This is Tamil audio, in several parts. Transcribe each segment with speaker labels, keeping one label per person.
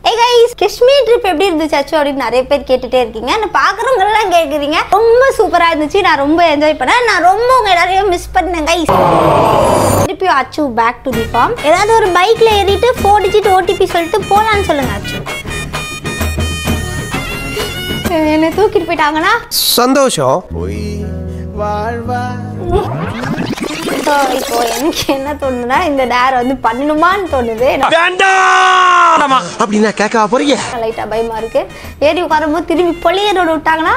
Speaker 1: ஏ கைஸ் காஷ்மீர் ட்ரிப் எப்படி இருந்துச்சு அச்சு அப்படின்னு நிறைய பேர் கேட்டுட்டே இருக்கீங்க நான் பார்க்குறவங்க எல்லாம் கேட்குறீங்க ரொம்ப சூப்பராக இருந்துச்சு நான் ரொம்ப என்ஜாய் பண்ணேன் நான் ரொம்ப உங்க எல்லாரையும் மிஸ் பண்ணேன் கைஸ் திருப்பி அச்சு பேக் டு தி ஃபார்ம் ஏதாவது ஒரு பைக்ல ஏறிட்டு ஃபோர் டிஜிட் ஓடிபி சொல்லிட்டு போலான்னு சொல்லுங்க அச்சு என்னை தூக்கிட்டு போயிட்டாங்கன்னா
Speaker 2: சந்தோஷம்
Speaker 1: ஸோ இப்போ எனக்கு என்ன தோணுதுன்னா இந்த டேர் வந்து பண்ணணுமான்னு தோணுது
Speaker 2: அப்படின்னா கேட்க போறீங்க
Speaker 1: லைட்டாக பயமா இருக்கு ஏறி உட்காரும்போது திரும்பி பொலிய ரோடு விட்டாங்கன்னா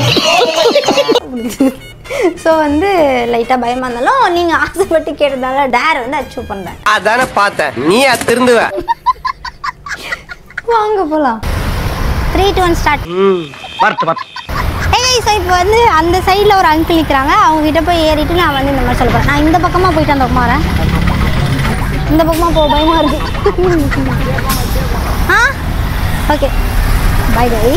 Speaker 1: ஸோ வந்து லைட்டாக பயமா இருந்தாலும் நீங்கள் ஆசைப்பட்டு கேட்டதால டேர் வந்து அச்சீவ் பண்ணுறேன்
Speaker 2: அதானே பார்த்தேன் நீ திருந்துவ
Speaker 1: வாங்க போகலாம் த்ரீ டு ஒன் ஸ்டார்ட்
Speaker 2: வரட்டு வரட்டு
Speaker 1: ஏய் ஸோ இப்போ வந்து அந்த சைடில் ஒரு அங்கிள் நிற்கிறாங்க அவங்க கிட்ட போய் ஏறிட்டு நான் வந்து இந்த மாதிரி சொல்ல போகிறேன் நான் இந்த பக்கமாக போயிட்டு அந்த பக்கமாக வரேன் இந்த பக்கமாக போக பயமாக இருக்கு ஆ ஓகே பை பை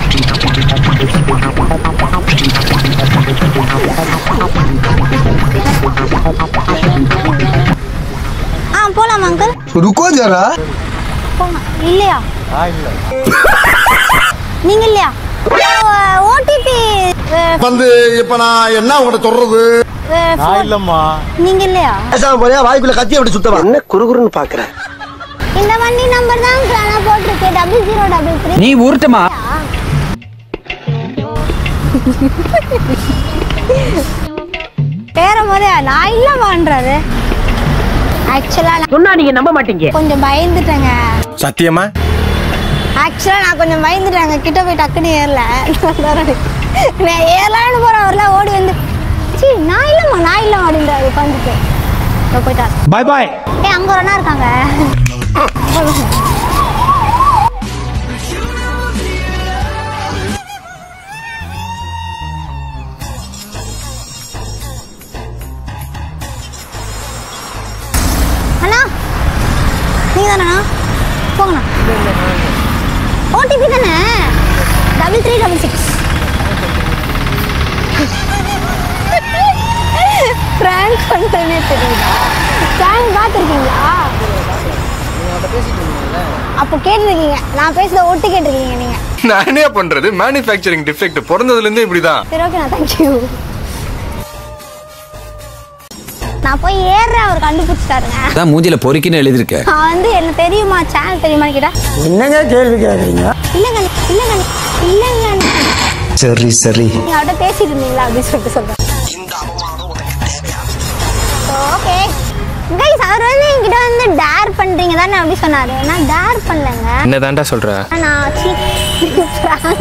Speaker 1: ஆ போகலாம் அங்கிள்
Speaker 3: रुको जरा
Speaker 1: போங்க இல்லையா நீங்க இல்லையா ஓடிபி
Speaker 3: வந்து இப்ப நான் என்ன உங்கள்ட்ட சொல்றது
Speaker 1: நீங்க இல்லையா
Speaker 3: பேசாம போறியா வாய்க்குள்ள கத்தி அப்படி சுத்தவா
Speaker 2: என்ன குறுகுறுன்னு பாக்குறேன்
Speaker 1: இந்த வண்டி நம்பர் தான் நான் போட்டிருக்கேன் டபுள் ஜீரோ டபுள் த்ரீ
Speaker 4: நீ உருட்டுமா
Speaker 1: பேரும் போது நான் இல்லமான்றாரு ஆக்சுவலா நான்
Speaker 4: சொன்னா நீங்க நம்ப மாட்டீங்க
Speaker 1: கொஞ்சம் பயந்துட்டேங்க
Speaker 2: சத்தியமா
Speaker 1: ஆக்சுவலா நான் கொஞ்சம் பயந்துட்டேங்க கிட்ட போய் டக்குன்னு ஏறல நான் ஏறலான்னு போறேன் அவர்லாம் ஓடி வந்து சீ நான் இல்லம்மா நான் இல்லம்மா அப்படின்றாரு உட்காந்துட்டு இதோ போயிட்டார்
Speaker 4: பாய் பாய்
Speaker 1: ஏ அங்க ஒரு அண்ணா இருக்காங்க அண்ணா நீங்க தானண்ணா போங்கண்ணா ஓடிபி தானே double three double six prank பண்ணுறேனே தெரியுதா பிராங்க் பார்த்துருக்கீங்களா அப்போ கேட்டிருக்கீங்க நான் பேசுறத ஒட்டு கேட்டிருக்கீங்க நீங்க
Speaker 5: நான் என்ன பண்றது மேனுஃபேக்சரிங் டிஃபெக்ட் பிறந்ததுல இருந்தே இப்படிதான்
Speaker 1: சரி ஓகே நான் தேங்க்யூ நான் போய் ஏறுறேன் அவர் கண்டுபிடிச்சிட்டாருங்க
Speaker 4: அதான் மூஞ்சில பொறிக்கின்னு எழுதிருக்க
Speaker 1: நான் வந்து என்ன தெரியுமா சேனல் தெரியுமான்னு கேட்டா
Speaker 3: என்னங்க கேள்வி கேக்குறீங்க
Speaker 1: இல்லைங்க இல்லைங்க இல்லைங்க
Speaker 3: சரி சரி
Speaker 1: நீங்க அவட்ட பேசிட்டு இருந்தீங்களா அப்படின்னு சொல்லிட்டு சொல்றேன் ஓகே கைஸ் அவர் வந்து என்கிட்ட வந்து டேர் பண்றீங்க தானே அப்படி சொன்னாரு நான் டேர் பண்ணலங்க
Speaker 5: என்னதான்டா சொல்ற
Speaker 1: நான் சி prank.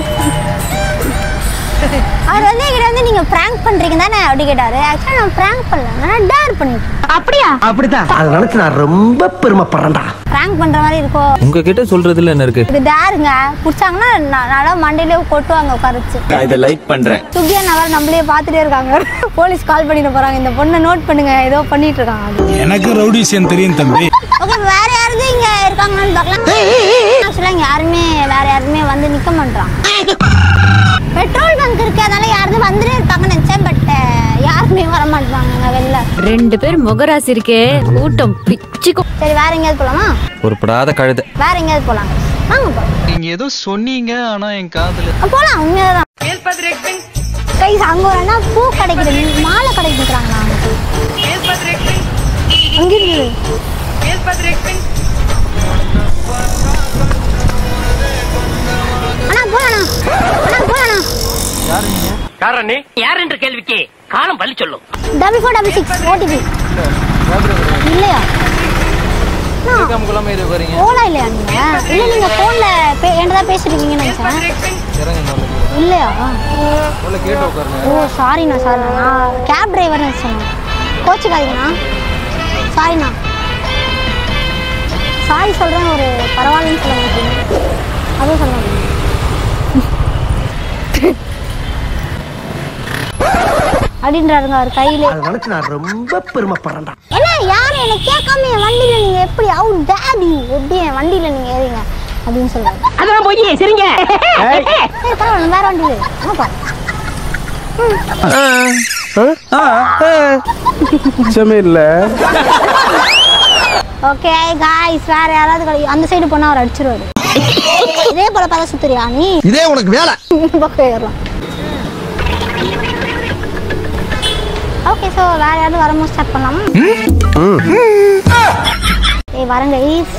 Speaker 1: அவர் வந்து என்கிட்ட வந்து நீங்க பிராங்க் பண்றீங்க தானே அப்படி கேட்டாரு ஆக்சுவலா நான் பிராங்க் பண்ணலங்க நான் டேர் பண்ணிட்டேன் அப்படியா
Speaker 4: அப்படித்தான்
Speaker 3: அதை நினைச்சு நான் ரொம்ப பெருமைப்படுறேன்டா
Speaker 1: பிராங்க் பண்ற மாதிரி இருக்கும்
Speaker 4: உங்ககிட்ட சொல்றதுல என்ன இருக்கு
Speaker 1: இது டேருங்க பிடிச்சாங்கன்னா நான் நல்லா மண்டையிலே கொட்டுவாங்க உட்காரச்சு
Speaker 4: நான் இதை லைக் பண்றேன்
Speaker 1: சுகியா நவர் நம்மளே பார்த்துட்டே இருக்காங்க போலீஸ் கால் பண்ணிட்டு போறாங்க இந்த பொண்ணை நோட் பண்ணுங்க ஏதோ பண்ணிட்டு இருக்காங்க
Speaker 6: எனக்கு ரவுடிசன் தெரியும் தம்பி
Speaker 1: ஓகே வேற யாராவது இங்க இருக்காங்கன்னு பார்க்கலாம் ஆக்சுவலா இங்க யாருமே வேற யாருமே வந்து நிக்க மாட்டாங்க பெட்ரோல் பங்க் இருக்கு அதனால யாரும் வந்துட்டே இருப்பாங்கன்னு நினைச்சேன் பட் யாருமே வர மாட்டாங்க வெளில
Speaker 7: ரெண்டு பேர் முகராசி இருக்கே கூட்டம் பிச்சுக்கும்
Speaker 1: சரி வேற எங்கேயாவது போலாமா
Speaker 4: பொறுப்படாத கழுதை
Speaker 1: வேற எங்கேயாவது போலாம் வாங்க போலாம்
Speaker 8: நீங்க ஏதோ சொன்னீங்க ஆனா என் காதுல
Speaker 1: அஹ் போலாம் உண்மையாதான் கைஸ் அங்க ஒரு அண்ணா பூ கிடைக்குது மாலை கடைக்கு நிற்கிறாங்க அங்க இருக்குது அண்ணா போலாண்ணா அண்ணா போலாண்ணா
Speaker 9: யார் என்ற கேள்விக்கு காலம் பள்ளி சொல்லும்
Speaker 1: double four double six OTP இல்லையா அண்ணா, ஓலா இல்லையா நீங்க இல்ல நீங்க போன்ல என்னதா பேசிட்டு இருக்கீங்கன்னு நினைச்சேன் இல்லையா ஓ சாரிண்ணா சாரிண்ணா நான் கேப் டிரைவர் நினைச்சேன் கோச்சுக்காதீங்கண்ணா சாரிண்ணா சாரி சொல்றேன் ஒரு பரவாயில்லன்னு சொல்ல மாட்டீங்க அதுவும் சொல்ல மாட்டீங்க அப்படின்றாருங்க அவர் கையில
Speaker 3: அதை நினைச்சு நான் ரொம்ப பெருமைப்படுறேன்டா
Speaker 1: என்ன யாரும் என்ன கேட்காம என் வண்டியில நீங்க எப்படி அவுட் டேடி எப்படி என் வண்டியில நீங்க ஏறீங்க அப்படின்னு சொல்றாரு
Speaker 9: அதெல்லாம் போய் சரிங்க
Speaker 1: சரி பரவாயில்ல வேற வண்டி ஏறு. ஆமா
Speaker 2: சமையல்ல
Speaker 1: ஓகே காய்ஸ் வேற யாராவது கிடைக்கும் அந்த சைடு போனால் அவர் அடிச்சிருவாரு இதே போல பார்த்தா சுத்துறியா நீ
Speaker 3: இதே உனக்கு வேலை
Speaker 1: இந்த பக்கம் ஏறலாம் ஓகே ஸோ வேற யாராவது வரும்போது ஸ்டார்ட் பண்ணலாமா ஏய் வரங்க ஈஸ்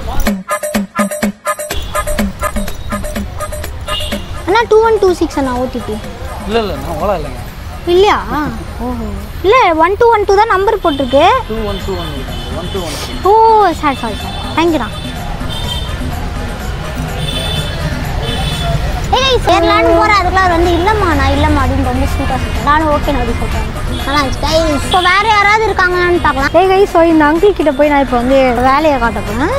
Speaker 1: அண்ணா டூ ஒன் டூ சிக்ஸ் அண்ணா ஓடிபி
Speaker 8: இல்ல இல்ல நான் ஓலா இல்லைங்க
Speaker 1: இல்லையா ஓஹோ இல்லை ஒன் டூ ஒன் டூ தான் நம்பர் போட்டிருக்கு
Speaker 8: two one two one one two one
Speaker 1: ஓ சாரி சாரி சாரி தேங்க்யூண்ணா ஏய் சேரலான்னு போகிறேன் அதுக்குள்ள அவர் வந்து இல்லைம்மா நான் இல்லைம்மா அப்படின்னு ரொம்ப ஸ்வீட்டாக சொல்லிட்டேன் நானும் ஓகே அப்படி சொல்லிட்டேன் நல்லா இருந்துச்சு கைஸ் இப்போ வேற யாராவது இருக்காங்கன்னு பார்க்கலாம் ஏய் கைஸ் ஸோ இந்த அங்கிள் கிட்ட போய் நான் இப்போ வந்து வேலையை காட்ட போகிறேன்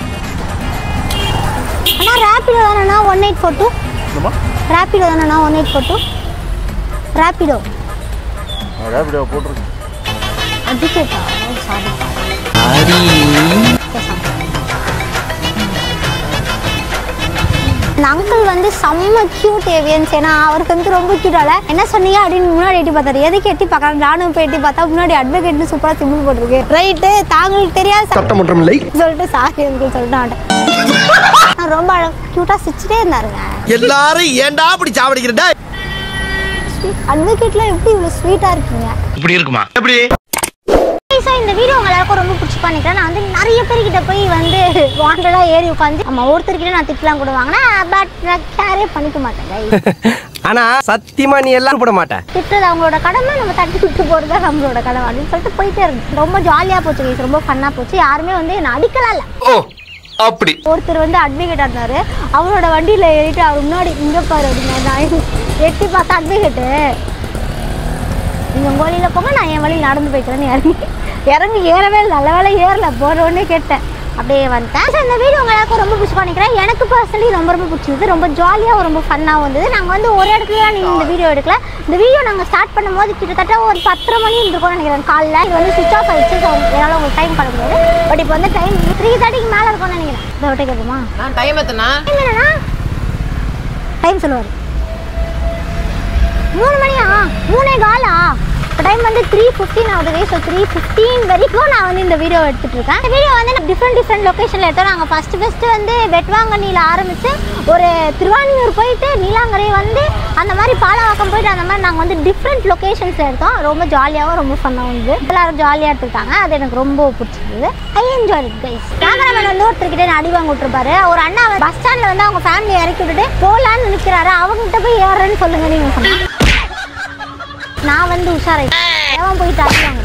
Speaker 1: அண்ணா ரேப்பிடோ தானேண்ணா one eight four two Rapido தானேண்ணா one eight four two Rapido
Speaker 5: Rapido போட்டுருக்கு
Speaker 1: அதுக்கேட்டா சாரி இந்த அங்கிள் வந்து செம்ம கியூட் ஏவியன்ஸ் ஏன்னா அவருக்கு வந்து ரொம்ப கியூட்டால என்ன சொன்னீங்க அப்படின்னு முன்னாடி எட்டி பார்த்தாரு எதுக்கு எட்டி பார்க்கறாங்க நானும் போய் எட்டி பார்த்தா முன்னாடி அட்வொகேட்னு சூப்பராக சிம்பிள் போட்டிருக்கு ரைட்டு தாங்களுக்கு தெரியாது sir.
Speaker 3: சட்டமன்றம் இல்லை
Speaker 1: சொல்லிட்டு சாரி அங்கிள் சொல்லிட்டு நான் ரொம்ப க்யூட்டாக சிரிச்சிட்டே இருந்தாருங்க
Speaker 3: எல்லாரும் ஏன்டா அப்படி சாவடிக்கிறடா
Speaker 1: அட்வொகேட்லாம் எப்படி இவ்வளோ ஸ்வீட்டாக இருக்கீங்க
Speaker 2: இப்படி இருக்குமா எப்படி
Speaker 1: ஸோ இந்த வீடியோ உங்க எல்லாருக்கும் ரொம்ப பிடிச்சி பண்ணிக்கிறேன் நான் வந்து நிறைய பேர்கிட்ட போய் வந்து வாண்டடாக ஏறி உட்காந்து நம்ம ஒருத்தர்கிட்ட நான் திட்டலாம் கூட வாங்கினேன் பட் நான் கேரே பண்ணிக்க மாட்டேன் guys.
Speaker 2: ஆனா சத்தியமா நீ எல்லாம் போட மாட்ட
Speaker 1: திட்டுறது அவங்களோட கடமை நம்ம தட்டி விட்டு போகிறது தான் நம்மளோட கடமை அப்படின்னு சொல்லிட்டு போயிட்டே இருக்கு ரொம்ப ஜாலியாக போச்சு guys. ரொம்ப ஃபன்னாக போச்சு யாருமே வந்து என்னை அடிக்கலாம் இல்லை
Speaker 5: ஓ அப்படி
Speaker 1: ஒருத்தர் வந்து அட்வொகேட்டாக இருந்தார் அவரோட வண்டியில் ஏறிட்டு அவர் முன்னாடி இங்கே பாரு அப்படிங்க நான் எட்டி பார்த்தா அட்வொகேட்டு நீங்கள் உங்கள் வழியில் போங்க நான் என் வழியில் நடந்து போய்க்கிறேன்னு இறங்கி இறங்கி ஏறவே இல்லை நல்ல வேலை ஏறல போகிற உடனே கேட்டேன் அப்படியே வந்துட்டேன் ஸோ இந்த வீடியோ உங்க எல்லாருக்கும் ரொம்ப பிடிச்சி பண்ணிக்கிறேன் எனக்கு பர்சனலி ரொம்ப ரொம்ப பிடிச்சிருந்தது ரொம்ப ஜாலியாக ரொம்ப ஃபன்னாகவும் இருந்தது நாங்கள் வந்து ஒரு இடத்துல தான் நீங்கள் இந்த வீடியோ எடுக்கல இந்த வீடியோ நாங்கள் ஸ்டார்ட் பண்ணும்போது கிட்டத்தட்ட ஒரு பத்தரை மணி இருந்திருக்கும்னு நினைக்கிறேன் காலைல இது வந்து சுவிச் ஆஃப் ஆயிடுச்சு ஸோ என்னால் உங்களுக்கு டைம் பண்ண முடியாது பட் இப்போ வந்து டைம் த்ரீ தேர்ட்டிக்கு மேலே இருக்கும்னு நினைக்கிறேன் இதை விட்டு கேட்குமா
Speaker 10: நான் டைம் எத்தனா
Speaker 1: டைம் என்னன்னா டைம் சொல்லுவார் மூணு மணியா மூணே காலா இப்போ டைம் வந்து த்ரீ ஃபிஃப்டின் ஆகுது ஸோ த்ரீ ஃபிஃப்டீன் வரைக்கும் நான் வந்து இந்த வீடியோ எடுத்துட்டு இருக்கேன் இந்த வீடியோ வந்து டிஃப்ரெண்ட் டிஃப்ரெண்ட் லொக்கேஷனில் எடுத்தோம் நாங்கள் ஃபஸ்ட்டு ஃபஸ்ட்டு வந்து வெட்வாங்கண்ணியில் ஆரம்பித்து ஒரு திருவான்மியூர் போயிட்டு நீலாங்கரை வந்து அந்த மாதிரி பாலவாக்கம் போயிட்டு அந்த மாதிரி நாங்கள் வந்து டிஃப்ரெண்ட் லொக்கேஷன்ஸில் எடுத்தோம் ரொம்ப ஜாலியாகவும் ரொம்ப ஃபன்னாகவும் இருந்தது எல்லாரும் ஜாலியாக எடுத்துக்கிட்டாங்க அது எனக்கு ரொம்ப பிடிச்சிருந்தது I enjoy it guys cameraman வந்து ஒருத்தர்கிட்ட நான் அடி வாங்க விட்டுருப்பாரு ஒரு அண்ணா பஸ் ஸ்டாண்டில் வந்து அவங்க ஃபேமிலியை இறக்கி விட்டுட்டு போகலான்னு நிற்கிறாரு அவங்ககிட்ட போய் ஏறுறேன்னு சொல்லுங்க நீங்கள் சொன்னா நான் வந்து உஷாரை அவன் போயிட்டு அடி வாங்க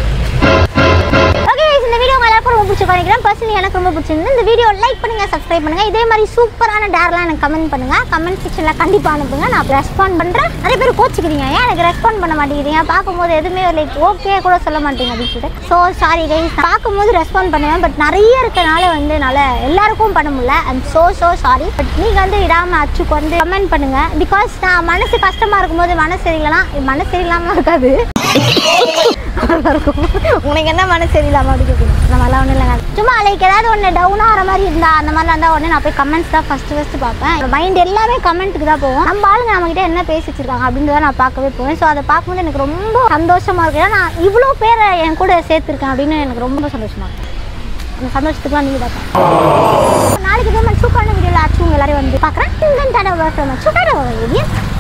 Speaker 1: ஓகே இந்த வீடியோ உங்க எல்லாருக்கும் ரொம்ப பிடிச்சி பண்ணிக்கிறேன் பர்சனலி எனக்கு ரொம்ப பிடிச்சிருந்து இந்த வீடியோ லைக் பண்ணுங்க சப்ஸ்கிரைப் பண்ணுங்க இதே மாதிரி சூப்பரான டேர்லாம் எனக்கு கமெண்ட் பண்ணுங்க கமெண்ட் செக்ஷனில் கண்டிப்பாக அனுப்புங்க நான் ரெஸ்பாண்ட் பண்ணுறேன் நிறைய பேர் கோச்சிக்கிறீங்க ஏன் எனக்கு ரெஸ்பாண்ட் பண்ண மாட்டேங்கிறீங்க பார்க்கும்போது எதுவுமே லைக் ஓகே கூட சொல்ல மாட்டீங்க அப்படின்னு சொல்லிட்டு ஸோ சாரி கைஸ் பார்க்கும்போது ரெஸ்பாண்ட் பண்ணுவேன் பட் நிறைய இருக்கனால வந்து என்னால் எல்லாருக்கும் பண்ண முடியல I'm so so sorry but நீங்கள் வந்து விடாமல் அச்சுக்கு வந்து கமெண்ட் பண்ணுங்க பிகாஸ் நான் மனசு கஷ்டமாக இருக்கும்போது மனசு சரியில்லைனா மனசு சரியில்லாமல் இருக்காது நல்லா இருக்கும் உனக்கு என்ன மனசு சரியில்லாம அப்படி கேட்குறேன் அந்த மாதிரிலாம் ஒன்றும் இல்லைங்க சும்மா லைக் ஏதாவது ஒன்று டவுன் ஆகிற மாதிரி இருந்தா அந்த மாதிரிலாம் இருந்தால் உடனே நான் போய் கமெண்ட்ஸ் தான் ஃபஸ்ட்டு ஃபஸ்ட்டு பார்ப்பேன் மைண்ட் எல்லாமே கமெண்ட்டுக்கு தான் போவோம் நம்ம ஆளுங்க நம்மகிட்ட என்ன பேசி வச்சிருக்காங்க அப்படின்றத நான் பார்க்கவே போவேன் ஸோ அதை பார்க்கும்போது எனக்கு ரொம்ப சந்தோஷமா இருக்கு ஏன்னா நான் இவ்வளோ பேரை என் கூட சேர்த்துருக்கேன் அப்படின்னு எனக்கு ரொம்ப சந்தோஷமா இருக்கு அந்த சந்தோஷத்துக்குலாம் நீங்கள் தான் நாளைக்கு இதே மாதிரி சூப்பரான வீடியோவில் ஆச்சு உங்க எல்லாரையும் வந்து பார்க்குறேன் தடவை சூப்பரான